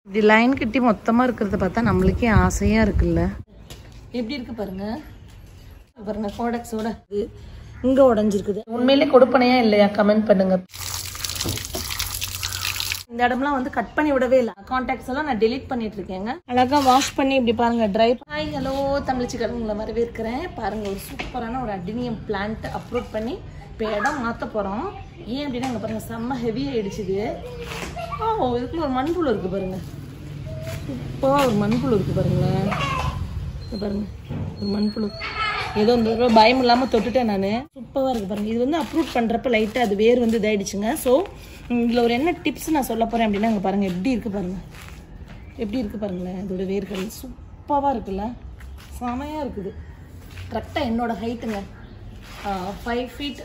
இப்படி லைன் கட்டி மொத்தமாக இருக்கிறத பார்த்தா நம்மளுக்கே ஆசையாக இருக்குல்ல எப்படி இருக்கு பாருங்க பாருங்க கோடக்ஸோட இது இங்கே உடஞ்சிருக்குது உண்மையிலே கொடுப்பனையா இல்லையா கமெண்ட் பண்ணுங்க இந்த இடம்லாம் வந்து கட் பண்ணி விடவே இல்லை கான்டாக்ட்ஸ் எல்லாம் நான் டெலீட் பண்ணிட்டு இருக்கேங்க அழகா வாஷ் பண்ணி இப்படி பாருங்க ட்ரை ஹாய் ஹலோ தமிழ்ச்சி கடவுங்களை வரவேற்கிறேன் பாருங்க ஒரு சூப்பரான ஒரு அடினியம் பிளான்ட் அப்லோட் பண்ணி இப்போ இடம் மாற்ற போகிறோம் ஏன் அப்படின்னா இங்கே பாருங்க செம்ம ஹெவி ஆயிடுச்சு இது ஓ இதுக்குள்ள ஒரு மண்புழு இருக்கு பாருங்க சூப்பராக ஒரு மண்புழு இருக்கு பாருங்களேன் இது பாருங்க ஒரு மண்புழு ஏதோ இந்த தடவை பயம் இல்லாமல் தொட்டுட்டேன் நான் சூப்பராக இருக்கு பாருங்க இது வந்து அப்ரூவ் பண்ணுறப்ப லைட்டாக அது வேர் வந்து இதாயிடுச்சுங்க ஸோ இதில் ஒரு என்ன டிப்ஸ் நான் சொல்ல போகிறேன் அப்படின்னா இங்கே பாருங்க எப்படி இருக்கு பாருங்க எப்படி இருக்கு பாருங்களேன் இதோட வேர்கள் சூப்பராக இருக்குல்ல செமையாக இருக்குது கரெக்டாக என்னோட ஹைட்டுங்க five feet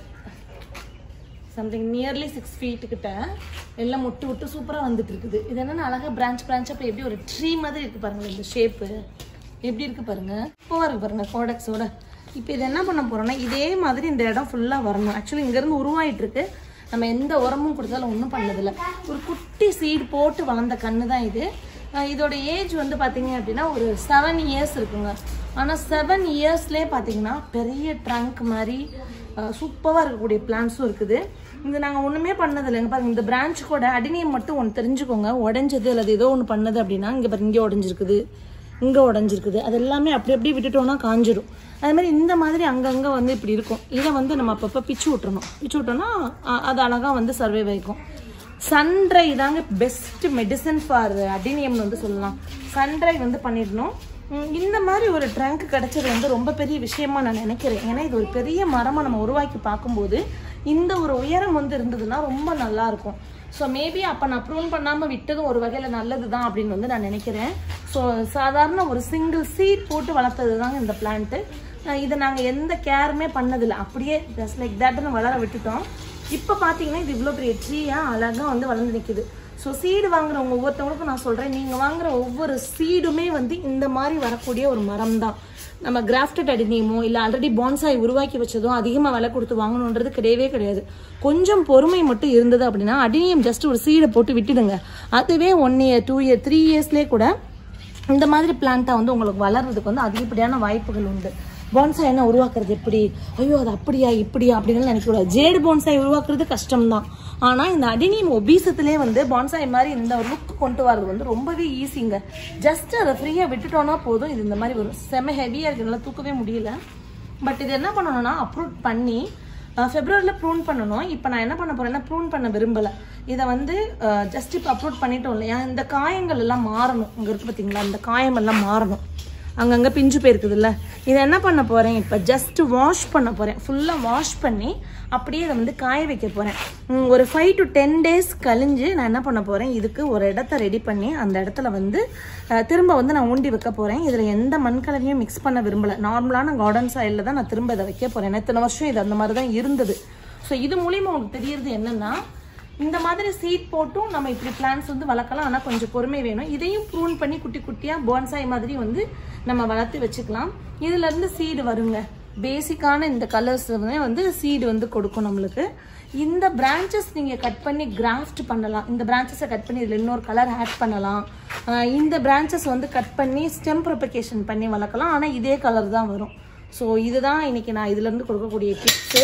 something nearly six feet கிட்ட எல்லாம் முட்டு விட்டு சூப்பராக வந்துட்டு இருக்குது இது என்னன்னா அழகாக பிரான்ச் பிரான்ச் அப்போ எப்படி ஒரு ட்ரீ மாதிரி இருக்கு பாருங்க இந்த ஷேப்பு எப்படி இருக்கு பாருங்க சூப்பராக இருக்கு பாருங்க கோடக்ஸோட இப்போ இது என்ன பண்ண போறோம்னா இதே மாதிரி இந்த இடம் ஃபுல்லாக வரணும் ஆக்சுவலி இங்கேருந்து உருவாயிட்டு இருக்கு நம்ம எந்த உரமும் கொடுத்தாலும் ஒன்றும் பண்ணதில்ல ஒரு குட்டி சீடு போட்டு வளர்ந்த கன்று தான் இது அஹ் இதோட ஏஜ் வந்து பார்த்தீங்க அப்படின்னா ஒரு செவன் இயர்ஸ் இருக்குங்க ஆனால் செவன் இயர்ஸ்லேயே பார்த்தீங்கன்னா பெரிய ட்ரங்க் மாதிரி சூப்பராக இருக்கக்கூடிய பிளான்ஸும் இருக்குது இது நாங்கள் ஒன்றுமே பண்ணதில்லை இங்கே பாருங்க இந்த பிரான்ச் கூட அடினியம் மட்டும் ஒன்று தெரிஞ்சுக்கோங்க உடஞ்சது அல்லது ஏதோ ஒன்று பண்ணது அப்படின்னா இங்கே பாருங்க இங்கே உடஞ்சிருக்குது இங்கே உடஞ்சிருக்குது அது எல்லாமே அப்படி அப்படியே விட்டுட்டோம்னா காஞ்சிரும் அது மாதிரி இந்த மாதிரி அங்கங்கே வந்து இப்படி இருக்கும் இதை வந்து நம்ம அப்பப்போ பிச்சு விட்டுறணும் பிச்சு விட்டோம்னா அ- அது அழகாக வந்து சர்வே வைக்கும் சன்ட்ரை தாங்க பெஸ்ட் மெடிசன் ஃபார் அடினியம்னு வந்து சொல்லலாம் சன்ட்ரை வந்து பண்ணிடணும் உம், இந்த மாதிரி ஒரு ட்ரங்க் கிடைச்சது வந்து ரொம்ப பெரிய விஷயமா நான் நினைக்கிறேன் ஏன்னா இது ஒரு பெரிய மரமா நம்ம உருவாக்கி பார்க்கும்போது இந்த ஒரு உயரம் வந்து இருந்ததுன்னா ரொம்ப நல்லா இருக்கும் ஸோ மேபி அப்போ நான் ப்ரூன் பண்ணாமல் விட்டதும் ஒரு வகையில் நல்லது தான் அப்படின்னு வந்து நான் நினைக்கிறேன் ஸோ சாதாரண ஒரு சிங்கிள் சீட் போட்டு வளர்த்தது தாங்க இந்த பிளான்ட்டு இதை நாங்கள் எந்த கேருமே பண்ணதில்லை அப்படியே ஜஸ்ட் லைக் தட்னு வளர விட்டுட்டோம் இப்போ பார்த்தீங்கன்னா இது இவ்வளோ பெரிய ட்ரீயாக அழகாக வந்து வளர்ந்து நிற்குது ஸோ சீடு வாங்குறவங்க ஒவ்வொருத்தவங்களுக்கும் நான் சொல்கிறேன் நீங்கள் வாங்குற ஒவ்வொரு சீடுமே வந்து இந்த மாதிரி வரக்கூடிய ஒரு மரம் தான் நம்ம கிராஃப்டட் அடினியமோ இல்லை ஆல்ரெடி பான்சாய் உருவாக்கி வச்சதும் அதிகமாக விலை கொடுத்து வாங்கணுன்றது கிடையவே கிடையாது கொஞ்சம் பொறுமை மட்டும் இருந்தது அப்படின்னா அடினியம் ஜஸ்ட் ஒரு சீடை போட்டு விட்டுடுங்க அதுவே one year two year three இயர்ஸ்லேயே கூட இந்த மாதிரி பிளான்ட்டா வந்து உங்களுக்கு வளர்றதுக்கு வந்து அதிகப்படியான வாய்ப்புகள் உண்டு பான்சாய் என்ன உருவாக்குறது எப்படி ஐயோ அது அப்படியா இப்படியா அப்படின்னு நினைக்கக்கூடாது ஜேடு பான்சாய் உருவாக்குறது கஷ்டம்தான் ஆனால் இந்த அடினியம் ஒபீசத்திலே வந்து பான்சாய் மாதிரி இந்த ஒரு லுக் கொண்டு வரது வந்து ரொம்பவே ஈஸிங்க ஜஸ்ட் அதை ஃப்ரீயாக விட்டுட்டோம்னா போதும் இது இந்த மாதிரி வரும் செம ஹெவியாக இருக்கிறதுனால தூக்கவே முடியல பட் இது என்ன பண்ணணும்னா அப்ரூவ் பண்ணி ஃபெப்ரவரியில் ப்ரூன் பண்ணணும் இப்போ நான் என்ன பண்ண போறேன்னா ப்ரூன் பண்ண விரும்பலை இதை வந்து ஜஸ்ட் இப்போ அப்லோட் பண்ணிட்டோம் இல்லையா இந்த காயங்கள் எல்லாம் மாறணும் இங்கே இருக்கு பார்த்தீங்களா இந்த காயம் எல்லாம் மாறணும் அங்கங்கே பிஞ்சு போயிருக்குதுல்ல இதை என்ன பண்ண போகிறேன் இப்போ ஜஸ்ட் வாஷ் பண்ண போகிறேன் ஃபுல்லாக வாஷ் பண்ணி அப்படியே இதை வந்து காய வைக்க போகிறேன் ஒரு ஃபைவ் டு டென் டேஸ் கழிஞ்சு நான் என்ன பண்ண போகிறேன் இதுக்கு ஒரு இடத்த ரெடி பண்ணி அந்த இடத்துல வந்து அஹ், திரும்ப வந்து நான் ஊண்டி வைக்க போகிறேன் இதில் எந்த மண் கலரையும் மிக்ஸ் பண்ண விரும்பலை நார்மலான கார்டன் சாயிலில் தான் நான் திரும்ப இதை வைக்க போகிறேன் இத்தனை வருஷம் இது அந்த மாதிரி தான் இருந்தது ஸோ இது மூலியமா உங்களுக்கு தெரியறது என்னன்னா இந்த மாதிரி சீட் போட்டும் நம்ம இப்படி பிளான்ஸ் வந்து வளர்க்கலாம் ஆனால் கொஞ்சம் பொறுமை வேணும் இதையும் ப்ரூன் பண்ணி குட்டி குட்டியாக போன்சாய் மாதிரி வந்து நம்ம வளர்த்து வச்சுக்கலாம் இதுல இருந்து சீடு வருங்க பேசிக்கான இந்த கலர்ஸ் வந்து சீடு வந்து கொடுக்கும் நம்மளுக்கு இந்த பிரான்ச்சஸ் நீங்கள் கட் பண்ணி கிராஃப்ட் பண்ணலாம் இந்த பிரான்ச்சஸை கட் பண்ணி இதில் இன்னொரு கலர் ஆட் பண்ணலாம் ஆஹ் இந்த பிரான்ச்சஸ் வந்து கட் பண்ணி ஸ்டெம் ப்ரொபகேஷன் பண்ணி வளர்க்கலாம் ஆனால் இதே கலர் தான் வரும் ஸோ இதுதான் இன்னைக்கு நான் இதுலேருந்து கொடுக்கக்கூடிய டிப்ஸு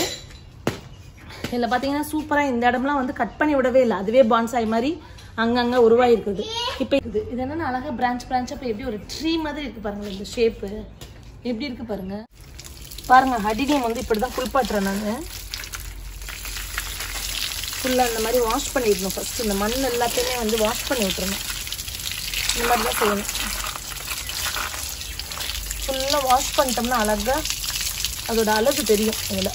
இதில் பார்த்தீங்கன்னா சூப்பராக இந்த இடம்லாம் வந்து கட் பண்ணி விடவே இல்லை அதுவே பான்சாய் மாதிரி அங்கங்கே உருவாயிருக்குது இப்போ இது இது என்னன்னா அழகாக பிரான்ச் பிரான்ச் அப்போ எப்படி ஒரு ட்ரீ மாதிரி இருக்கு பாருங்க இந்த ஷேப்பு எப்படி இருக்கு பாருங்க பாருங்க அடினியம் வந்து இப்படி தான் குளிப்பாட்டுறேன் நான் ஃபுல்லாக இந்த மாதிரி வாஷ் பண்ணிடணும் ஃபர்ஸ்ட் இந்த மண் எல்லாத்தையுமே வந்து வாஷ் பண்ணி விட்டுறணும் இந்த மாதிரி தான் செய்யணும் ஃபுல்லாக வாஷ் பண்ணிட்டோம்னா அழகா அதோட அழகு தெரியும் இதில்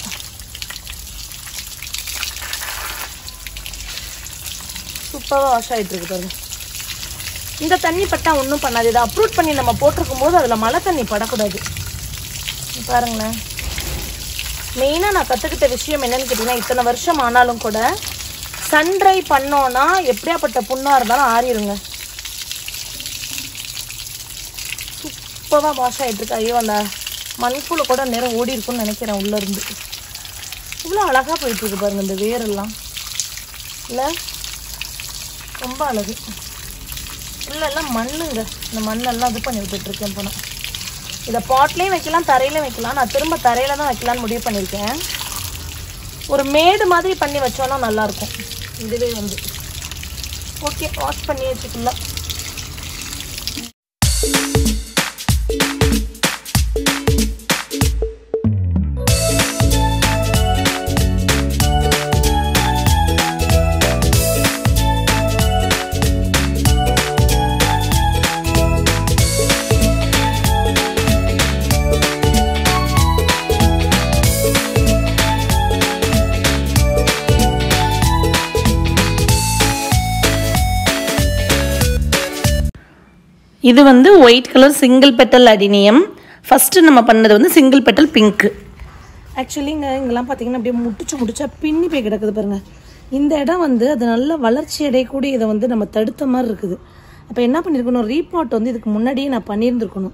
சூப்பராக வாஷ் ஆகிட்டு இருக்கு பாருங்க இந்த தண்ணி பட்டா ஒன்றும் பண்ணாது இதை அப்ரூட் பண்ணி நம்ம போட்டிருக்கும் போது அதில் மழை தண்ணி படக்கூடாது இங்க பாருங்களேன் மெயினாக நான் கற்றுக்கிட்ட விஷயம் என்னன்னு கேட்டிங்கன்னா இத்தனை வருஷம் ஆனாலும் கூட சன்ட்ரை பண்ணோன்னா எப்படியாப்பட்ட புண்ணாக இருந்தாலும் ஆறிடுங்க சூப்பராக வாஷ் ஆகிட்டு இருக்கு ஐயோ அந்த மண்புழு கூட நேரம் ஓடி இருக்கும்னு நினைக்கிறேன் உள்ள இருந்து இவ்வளோ அழகாக போயிட்டு இருக்கு பாருங்க இந்த வேரெல்லாம் இல்லை ரொம்ப அழகு ஃபுல்லெல்லாம் மண்ணுங்க இந்த மண்ணெல்லாம் இது பண்ணி விட்டுட்ருக்கேன் இப்போ நான் இதை பாட்லேயும் வைக்கலாம் தரையிலையும் வைக்கலாம் நான் திரும்ப தரையில தான் வைக்கலாம்னு முடிவு பண்ணியிருக்கேன் ஒரு மேடு மாதிரி பண்ணி வச்சோன்னா நல்லாயிருக்கும் இதுவே வந்து ஓகே வாஷ் பண்ணி வச்சுக்கலாம் இது வந்து white colour single petal adenium first நம்ம பண்ணது வந்து சிங்கிள் பெட்டல் பிங்க்கு ஆக்சுவலி இங்கே இங்கெல்லாம் பார்த்தீங்கன்னா அப்படியே முட்டிச்சு முடிச்சா பின்னி போய் கிடக்குது பாருங்கள் இந்த இடம் வந்து அது நல்ல வளர்ச்சி அடையக்கூடிய இதை வந்து நம்ம தடுத்த மாதிரி இருக்குது அப்போ என்ன பண்ணியிருக்கணும் ரீபாட் வந்து இதுக்கு முன்னாடியே நான் பண்ணியிருந்துருக்கணும்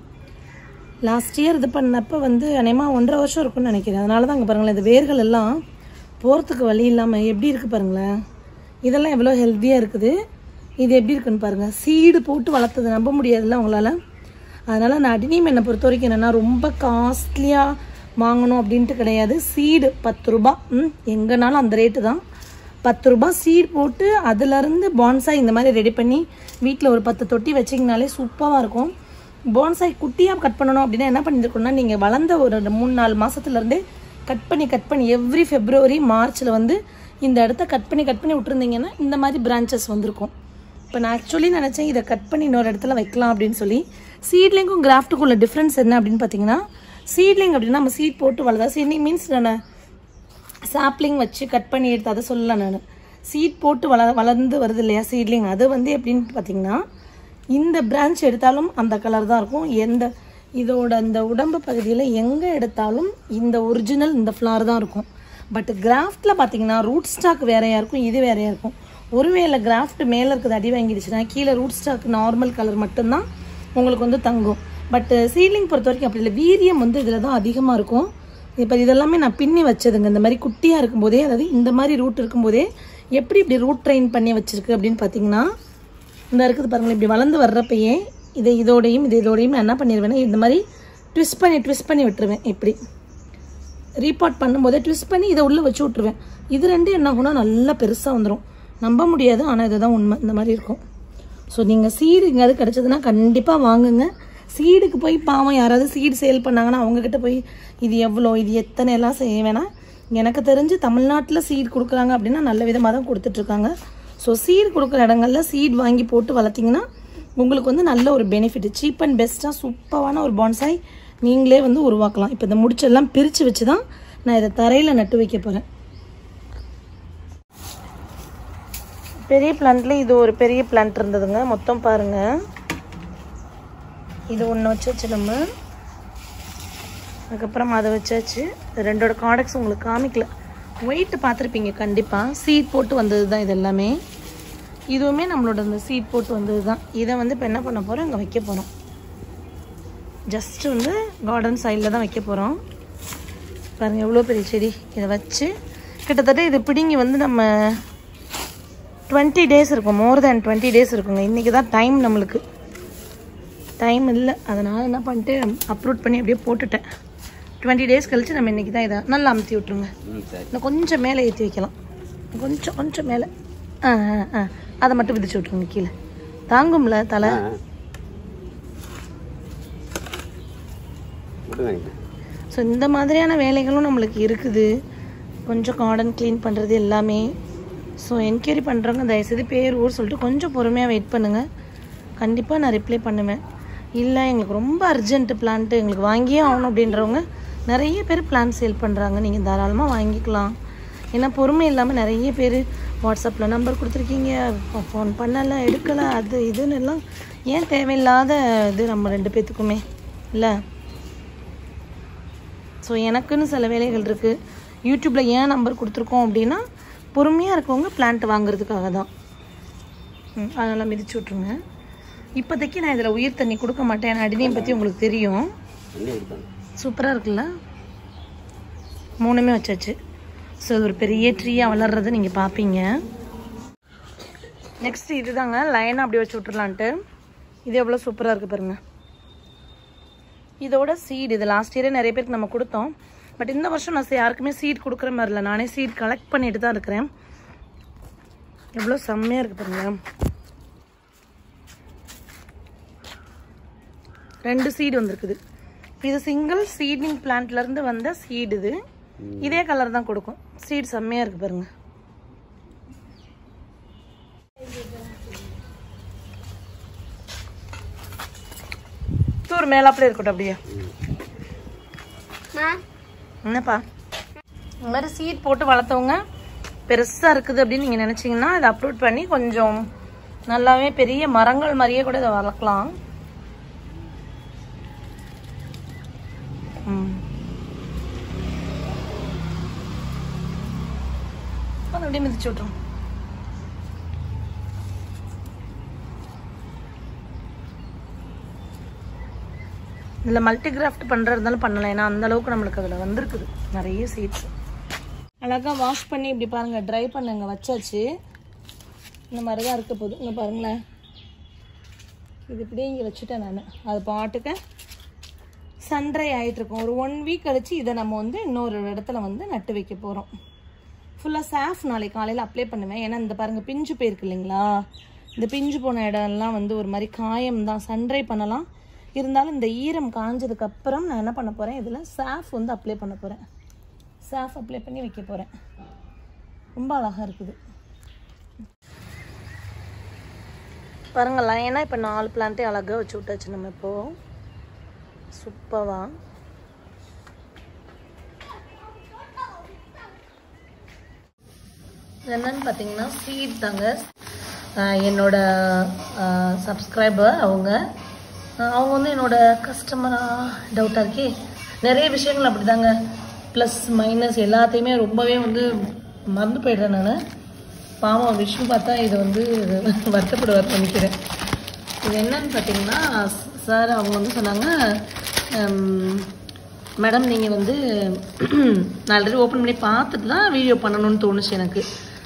லாஸ்ட் இயர் இது பண்ணப்போ வந்து அநேகமாக ஒன்றரை வருஷம் இருக்கும்னு நினைக்கிறேன் அதனால தான் அங்கே பாருங்களேன் இந்த வேர்கள் எல்லாம் போகிறதுக்கு வழி இல்லாமல் எப்படி இருக்குது பாருங்களேன் இதெல்லாம் எவ்வளோ ஹெல்த்தியாக இருக்குது இது எப்படி இருக்குன்னு பாருங்கள் சீடு போட்டு வளர்த்தது நம்ப முடியாதுல்ல உங்களால் அதனால் நான் அடினியம் என்னை பொறுத்த வரைக்கும் என்னென்னா ரொம்ப காஸ்ட்லியாக வாங்கணும் அப்படின்ட்டு கிடையாது சீடு பத்து ரூபா ம் எங்கேனாலும் அந்த ரேட்டு தான் பத்து ரூபா சீட் போட்டு அதுலேருந்து பான்சாய் இந்த மாதிரி ரெடி பண்ணி வீட்டில் ஒரு பத்து தொட்டி வச்சிங்கனாலே சூப்பராக இருக்கும் பான்சாய் குட்டியாக கட் பண்ணணும் அப்படின்னா என்ன பண்ணியிருக்கணும்னா நீங்கள் வளர்ந்த ஒரு ரெண்டு மூணு நாலு மாதத்துலேருந்தே கட் பண்ணி கட் பண்ணி எவ்ரி ஃபெப்ரவரி மார்ச்சில் வந்து இந்த இடத்த கட் பண்ணி கட் பண்ணி விட்டுருந்தீங்கன்னா இந்த மாதிரி பிரான்ச்சஸ் வந்திருக்கும் இப்போ நான் ஆக்சுவலி நினச்சேன் இதை கட் பண்ணி இன்னொரு இடத்துல வைக்கலாம் அப்படின்னு சொல்லி சீட்லிங்கும் கிராஃப்ட்டுக்கும் உள்ள டிஃப்ரென்ஸ் என்ன அப்படின்னு பார்த்தீங்கன்னா சீட்லிங் அப்படின்னா நம்ம சீட் போட்டு வளர்தா சீட்லிங் மீன்ஸ் நான் சாப்லிங் வச்சு கட் பண்ணி எடுத்து அதை சொல்லல நான் சீட் போட்டு வள வளர்ந்து வருது இல்லையா சீட்லிங் அது வந்து எப்படின்னு பார்த்தீங்கன்னா இந்த பிரான்ச் எடுத்தாலும் அந்த கலர் தான் இருக்கும் எந்த இதோட அந்த உடம்பு பகுதியில் எங்கே எடுத்தாலும் இந்த ஒரிஜினல் இந்த ஃப்ளார் தான் இருக்கும் பட் கிராஃப்டில் பார்த்தீங்கன்னா ரூட் ஸ்டாக் வேறையாக இருக்கும் இது வேறையாக இருக்கும் ஒருவேளை கிராஃப்ட் மேலே இருக்கிறது அடி வாங்கிடுச்சுன்னா கீழே ரூட் ஸ்டாக் நார்மல் கலர் மட்டும்தான் உங்களுக்கு வந்து தங்கும் பட் சீலிங் பொறுத்த வரைக்கும் அப்படி இல்லை வீரியம் வந்து இதில் தான் அதிகமாக இருக்கும் இப்போ இதெல்லாமே நான் பின்னி வச்சதுங்க இந்த மாதிரி குட்டியாக இருக்கும்போதே அதாவது இந்த மாதிரி ரூட் இருக்கும்போதே எப்படி இப்படி ரூட் ட்ரெயின் பண்ணி வச்சிருக்கு அப்படின்னு பார்த்தீங்கன்னா இந்த இருக்குது பாருங்களேன் இப்படி வளர்ந்து வர்றப்பயே இதை இதோடையும் இது இதோடையும் நான் என்ன பண்ணிடுவேன்னா இந்த மாதிரி ட்விஸ்ட் பண்ணி ட்விஸ்ட் பண்ணி விட்டுருவேன் இப்படி ரீபாட் பண்ணும்போதே ட்விஸ்ட் பண்ணி இதை உள்ளே வச்சு விட்ருவேன் இது ரெண்டும் என்ன ஆகும்னா நல்லா பெருசாக வந்துடும் நம்ப முடியாது ஆனால் இதுதான் உண்மை இந்த மாதிரி இருக்கும் ஸோ நீங்கள் சீடு எங்கேயாவது கிடச்சதுன்னா கண்டிப்பாக வாங்குங்க சீடுக்கு போய் பாவம் யாராவது சீடு சேல் பண்ணாங்கன்னா அவங்கக்கிட்ட போய் இது எவ்வளோ இது எத்தனை எல்லாம் செய்ய வேணாம் எனக்கு தெரிஞ்சு தமிழ்நாட்டில் சீடு கொடுக்குறாங்க அப்படின்னா நல்ல விதமாக தான் கொடுத்துட்ருக்காங்க ஸோ சீடு கொடுக்குற இடங்கள்ல சீட் வாங்கி போட்டு வளர்த்திங்கன்னா உங்களுக்கு வந்து நல்ல ஒரு பெனிஃபிட் சீப் அண்ட் பெஸ்ட்டாக சூப்பரான ஒரு பான்சாய் நீங்களே வந்து உருவாக்கலாம் இப்போ இந்த முடிச்செல்லாம் பிரித்து வச்சு தான் நான் இதை தரையில் நட்டு வைக்க போகிறேன் பெரிய பிளான்ட்ல இது ஒரு பெரிய பிளான்ட் இருந்ததுங்க மொத்தம் பாருங்க இது ஒன்று வச்சாச்சு நம்ம அதுக்கப்புறம் அதை வச்சாச்சு இது ரெண்டோட காடக்ஸ் உங்களுக்கு காமிக்கல வெயிட் பார்த்துருப்பீங்க கண்டிப்பாக சீட் போட்டு வந்தது தான் இது எல்லாமே இதுவுமே நம்மளோட இந்த சீட் போட்டு வந்தது தான் இதை வந்து இப்போ என்ன பண்ண போகிறோம் இங்கே வைக்க போகிறோம் ஜஸ்ட் வந்து கார்டன் சைடில் தான் வைக்க போகிறோம் பாருங்கள் எவ்வளோ பெரிய செடி இதை வச்சு கிட்டத்தட்ட இது பிடுங்கி வந்து நம்ம டுவெண்ட்டி டேஸ் இருக்கும் மோர் தேன் டுவெண்ட்டி டேஸ் இருக்குங்க இன்றைக்கி தான் டைம் நம்மளுக்கு டைம் இல்லை அதனால் என்ன பண்ணிட்டு அப்லோட் பண்ணி அப்படியே போட்டுட்டேன் டுவெண்ட்டி டேஸ் கழிச்சு நம்ம இன்றைக்கி தான் இதை நல்லா அமுத்தி விட்ருங்க இன்னும் கொஞ்சம் மேலே ஏற்றி வைக்கலாம் கொஞ்சம் கொஞ்சம் மேலே ஆ ஆ ஆ அதை மட்டும் விதிச்சு விட்ருங்க கீழே தாங்கும்ல தலை ஸோ இந்த மாதிரியான வேலைகளும் நம்மளுக்கு இருக்குது கொஞ்சம் கார்டன் க்ளீன் பண்ணுறது எல்லாமே ஸோ என்கொயரி பண்ணுறவங்க தயவுசெய்து பேர் ஊர் சொல்லிட்டு கொஞ்சம் பொறுமையாக வெயிட் பண்ணுங்கள் கண்டிப்பாக நான் ரிப்ளை பண்ணுவேன் இல்லை எங்களுக்கு ரொம்ப அர்ஜென்ட்டு பிளான்ட்டு எங்களுக்கு வாங்கியே ஆகணும் அப்படின்றவங்க நிறைய பேர் பிளான் சேல் பண்ணுறாங்க நீங்கள் தாராளமாக வாங்கிக்கலாம் ஏன்னா பொறுமை இல்லாமல் நிறைய பேர் வாட்ஸ்அப்பில் நம்பர் கொடுத்துருக்கீங்க ஃபோன் பண்ணலை எடுக்கலை அது இதுன்னு எல்லாம் ஏன் தேவையில்லாத இது நம்ம ரெண்டு பேர்த்துக்குமே இல்லை ஸோ எனக்குன்னு சில வேலைகள் இருக்குது யூடியூப்பில் ஏன் நம்பர் கொடுத்துருக்கோம் அப்படின்னா பொறுமையாக இருக்கவங்க பிளான்ட் வாங்குறதுக்காக தான் ம், அதெல்லாம் மிதிச்சு விட்ருங்க இப்போதைக்கு நான் இதில் உயிர் தண்ணி கொடுக்க மாட்டேன் ஏன்னா அடினியம் பற்றி உங்களுக்கு தெரியும் சூப்பராக இருக்குல்ல மூணுமே வச்சாச்சு ஸோ இது ஒரு பெரிய ட்ரீயாக வளர்றதை நீங்கள் பார்ப்பீங்க நெக்ஸ்ட் இதுதாங்க லைனாக அப்படி வச்சு விட்றலான்ட்டு இது எவ்வளோ சூப்பராக இருக்குது பாருங்க இதோட சீட் இது லாஸ்ட் இயரே நிறைய பேருக்கு நம்ம கொடுத்தோம் பட் இந்த வருஷம் நான் யாருக்குமே சீட் கொடுக்குற மாதிரி இல்லை நானே சீட் கலெக்ட் பண்ணிட்டு தான் இருக்கிறேன் எவ்வளோ செம்மையாக இருக்குது பாருங்க ரெண்டு சீடு வந்திருக்குது இது சிங்கிள் சீட்னிங் பிளான்ட்லேருந்து வந்த சீடு இது இதே கலர் தான் கொடுக்கும் சீட் செம்மையாக இருக்குது பாருங்க தூர் மேலாப்பில் இருக்கட்டும் அப்படியே என்னப்பா இந்த மாதிரி சீட் போட்டு வளர்த்தவங்க பெருசாக இருக்குது அப்படின்னு நீங்கள் நினச்சிங்கன்னா இதை அப்லோட் பண்ணி கொஞ்சம் நல்லாவே பெரிய மரங்கள் மாதிரியே கூட இதை வளர்க்கலாம் ம். அது அப்படியே மிதிச்சு விட்ரும் இதில் மல்டி கிராஃப்ட் பண்ணுறதுனாலும் பண்ணலாம் ஏன்னா அந்த அளவுக்கு நம்மளுக்கு அதில் வந்திருக்குது நிறைய சீட்ஸ் அழகாக வாஷ் பண்ணி இப்படி பாருங்கள் ட்ரை பண்ணுங்க வச்சாச்சு இந்த மாதிரி தான் இருக்க போகுது இங்கே பாருங்களேன் இது இப்படியே இங்கே வச்சுட்டேன் நான் அது பாட்டுக்கு சன்ட்ரை ஆகிட்டுருக்கும் ஒரு ஒன் வீக் கழிச்சு இதை நம்ம வந்து இன்னொரு இடத்துல வந்து நட்டு வைக்க போகிறோம் ஃபுல்லாக சாஃப் நாளைக்கு காலையில் அப்ளை பண்ணுவேன் ஏன்னா இந்த பாருங்கள் பிஞ்சு போயிருக்கு இல்லைங்களா இந்த பிஞ்சு போன இடம்லாம் வந்து ஒரு மாதிரி காயம் தான் சன்ட்ரை பண்ணலாம் இருந்தாலும் இந்த ஈரம் காஞ்சதுக்கு அப்புறம் நான் என்ன பண்ண போகிறேன் இதில் சாஃப் வந்து அப்ளை பண்ண போகிறேன் சாஃப் அப்ளை பண்ணி வைக்க போகிறேன் ரொம்ப அழகாக இருக்குது பாருங்களா ஏன்னா இப்போ நாலு பிளான்ட்டே அழகாக வச்சு விட்டாச்சு நம்ம இப்போது சூப்பர்வா என்னன்னு பார்த்தீங்கன்னா சீட் தாங்க ஆஹ் என்னோட சப்ஸ்கிரைபர் அவங்க ஆஹ் அவங்க வந்து என்னோட கஸ்டமராக டவுட்டாக இருக்கே நிறைய விஷயங்கள் அப்படிதாங்க ப்ளஸ் மைனஸ் எல்லாத்தையுமே ரொம்பவே வந்து மறந்து போயிடுறேன் நான் பாவம் விஷ்ணு பார்த்தா இது வந்து வருத்தப்படுவார் நினைக்கிறேன் இது என்னன்னு பார்த்தீங்கன்னா சார் அவங்க வந்து சொன்னாங்க மேடம் நீங்கள் வந்து நான் ஆல்ரெடி ஓப்பன் பண்ணி பார்த்துட்டு தான் வீடியோ பண்ணணும்னு தோணுச்சு எனக்கு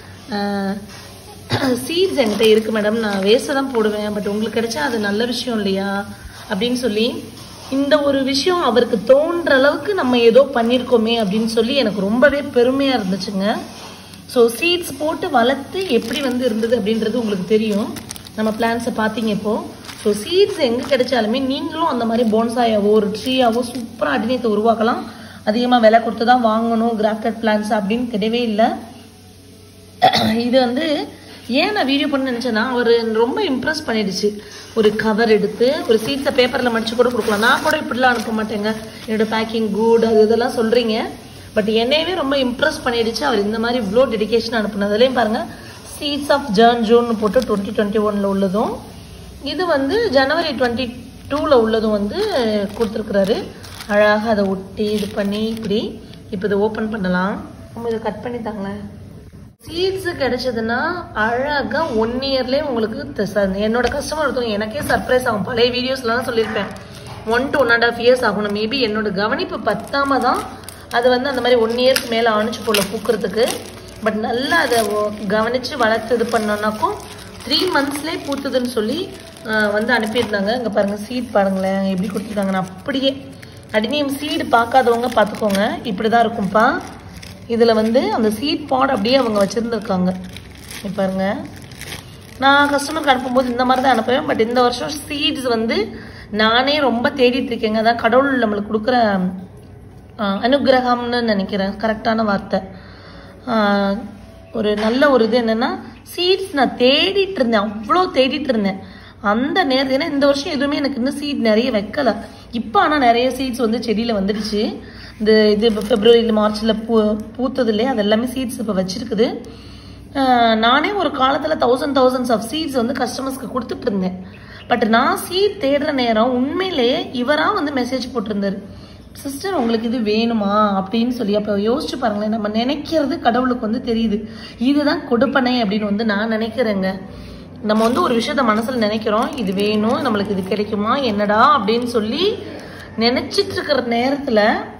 சீட்ஸ் என்கிட்ட இருக்குது மேடம் நான் வேஸ்ட்டாக தான் போடுவேன் பட் உங்களுக்கு கிடைச்சா அது நல்ல விஷயம் இல்லையா அப்படின்னு சொல்லி இந்த ஒரு விஷயம் அவருக்கு தோன்ற அளவுக்கு நம்ம ஏதோ பண்ணியிருக்கோமே அப்படின்னு சொல்லி எனக்கு ரொம்பவே பெருமையாக இருந்துச்சுங்க ஸோ சீட்ஸ் போட்டு வளர்த்து எப்படி வந்து இருந்தது அப்படின்றது உங்களுக்கு தெரியும் நம்ம பிளான்ஸை பார்த்தீங்க இப்போ ஸோ சீட்ஸ் எங்கே கிடைச்சாலுமே நீங்களும் அந்த மாதிரி போன்சாயாவோ ஒரு ட்ரீயாவோ சூப்பராக அடிநேத்தை உருவாக்கலாம் அதிகமாக விலை கொடுத்து தான் வாங்கணும் கிராஃப்டட் பிளான்ஸ் அப்படின்னு கிடையவே இல்லை இது வந்து ஏன் நான் வீடியோ பண்ண நினச்சேன்னா அவர் ரொம்ப இம்ப்ரெஸ் பண்ணிடுச்சு ஒரு கவர் எடுத்து ஒரு சீட்ஸை பேப்பரில் மடிச்சு கூட கொடுக்கலாம் நான் கூட இப்படிலாம் அனுப்ப மாட்டேங்க என்னோட பேக்கிங் குட் அது இதெல்லாம் சொல்கிறீங்க பட் என்னையவே ரொம்ப இம்ப்ரெஸ் பண்ணிடுச்சு அவர் இந்த மாதிரி இவ்வளோ டெடிகேஷன் அனுப்புனதுலேயும் பாருங்கள் சீட்ஸ் ஆஃப் ஜான் ஜூன் போட்டு டுவெண்ட்டி டுவெண்ட்டி ஒனில் உள்ளதும் இது வந்து ஜனவரி டுவெண்ட்டி டூவில் உள்ளதும் வந்து கொடுத்துருக்குறாரு அழகாக அதை ஒட்டி இது பண்ணி இப்படி இப்போ இதை ஓப்பன் பண்ணலாம் நம்ம இதை கட் பண்ணி தாங்களேன் சீட்ஸ் கிடைச்சதுன்னா அழகா ஒன் இயர்லேயே உங்களுக்கு த- ச- என்னோட கஸ்டமர் ஒருத்தவங்க எனக்கே சர்ப்ரைஸ் ஆகும் பழைய வீடியோஸ்லாம் சொல்லியிருப்பேன் one to one and half years ஆகணும் மேபி என்னோட கவனிப்பு பத்தாம தான் அது வந்து அந்த மாதிரி ஒன் இயர்க்கு மேலே ஆணிச்சு போல பூக்கிறதுக்கு பட் நல்லா அதை ஒ- கவனிச்சு வளர்த்து இது பண்ணோன்னாக்கும் த்ரீ மந்த்ஸ்லேயே பூத்துதுன்னு சொல்லி ஆஹ், வந்து அனுப்பியிருந்தாங்க இங்கே பாருங்கள் சீட் பாருங்களேன் எப்படி கொடுத்துருக்காங்கன்னு அப்படியே அடினியம் சீடு பார்க்காதவங்க பார்த்துக்கோங்க இப்படி தான் இருக்கும்ப்பா இதில் வந்து அந்த சீட் பாட் அப்படியே அவங்க வச்சுருந்துருக்காங்க பாருங்க நான் கஸ்டமருக்கு அனுப்பும்போது இந்த மாதிரி தான் அனுப்புவேன் பட் இந்த வருஷம் சீட்ஸ் வந்து நானே ரொம்ப தேடிட்டு இருக்கேங்க அதான் கடவுள் நம்மளுக்கு கொடுக்குற ஆஹ், அனுக்கிரகம்னு நினைக்கிறேன் கரெக்டான வார்த்தை ஆஹ், ஒரு நல்ல ஒரு இது என்னன்னா சீட்ஸ் நான் தேடிட்டு இருந்தேன் அவ்வளோ தேடிட்டு இருந்தேன் அந்த நேரத்தில் ஏன்னா இந்த வருஷம் எதுவுமே எனக்கு இன்னும் சீட் நிறைய வைக்கல இப்போ ஆனால் நிறைய சீட்ஸ் வந்து செடியில் வந்துடுச்சு இந்த இது இப்போ பிப்ரவரியில் மார்ச்சில் பூ பூத்தது இல்லையா அது எல்லாமே சீட்ஸ் இப்போ வச்சிருக்குது ஆஹ் நானே ஒரு காலத்தில் தௌசண்ட் தௌசண்ட்ஸ் ஆஃப் சீட்ஸ் வந்து கஸ்டமர்ஸ்க்கு கொடுத்துட்டு இருந்தேன் பட் நான் சீட் தேடுற நேரம் உண்மையிலேயே இவராக வந்து மெசேஜ் போட்டிருந்தாரு சிஸ்டர் உங்களுக்கு இது வேணுமா அப்படின்னு சொல்லி அப்போ யோசிச்சு பாருங்களேன் நம்ம நினைக்கிறது கடவுளுக்கு வந்து தெரியுது இதுதான் கொடுப்பனை அப்படின்னு வந்து நான் நினைக்கிறேங்க நம்ம வந்து ஒரு விஷயத்த மனசுல நினைக்கிறோம் இது வேணும் நம்மளுக்கு இது கிடைக்குமா என்னடா அப்படின்னு சொல்லி நினைச்சிட்டு இருக்கிற நேரத்துல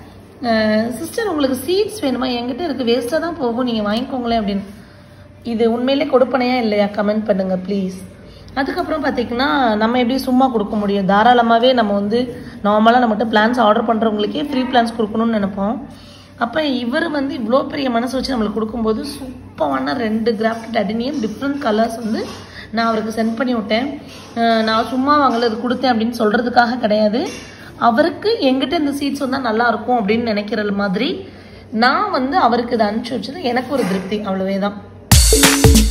சிஸ்டர் உங்களுக்கு சீட்ஸ் வேணுமா என்கிட்ட இருக்கு வேஸ்ட்டாக தான் போகும் நீங்கள் வாங்கிக்கோங்களேன் அப்படின்னு இது உண்மையிலே கொடுப்பனையா இல்லையா கமெண்ட் பண்ணுங்க ப்ளீஸ் அதுக்கப்புறம் பார்த்தீங்கன்னா நம்ம எப்படி சும்மா கொடுக்க முடியும் தாராளமாகவே நம்ம வந்து நார்மலாக நம்மகிட்ட பிளான்ஸ் ஆர்டர் பண்ணுறவங்களுக்கே ஃப்ரீ பிளான்ஸ் கொடுக்கணும்னு நினைப்போம் அப்போ இவர் வந்து இவ்வளோ பெரிய மனசு வச்சு நம்மளுக்கு கொடுக்கும்போது சூப்பரான ரெண்டு கிராஃப்ட் அடினியம் டிஃப்ரெண்ட் கலர்ஸ் வந்து நான் அவருக்கு சென்ட் பண்ணி விட்டேன் அஹ் நான் சும்மா வாங்கல இது கொடுத்தேன் அப்படின்னு சொல்கிறதுக்காக கிடையாது அவருக்கு எங்கிட்ட இந்த சீட்ஸ் வந்தால் நல்லா இருக்கும் அப்படின்னு நினைக்கிற மாதிரி நான் வந்து அவருக்கு இதை அனுப்பிச்சி வச்சது எனக்கு ஒரு திருப்தி அவ்வளவே தான்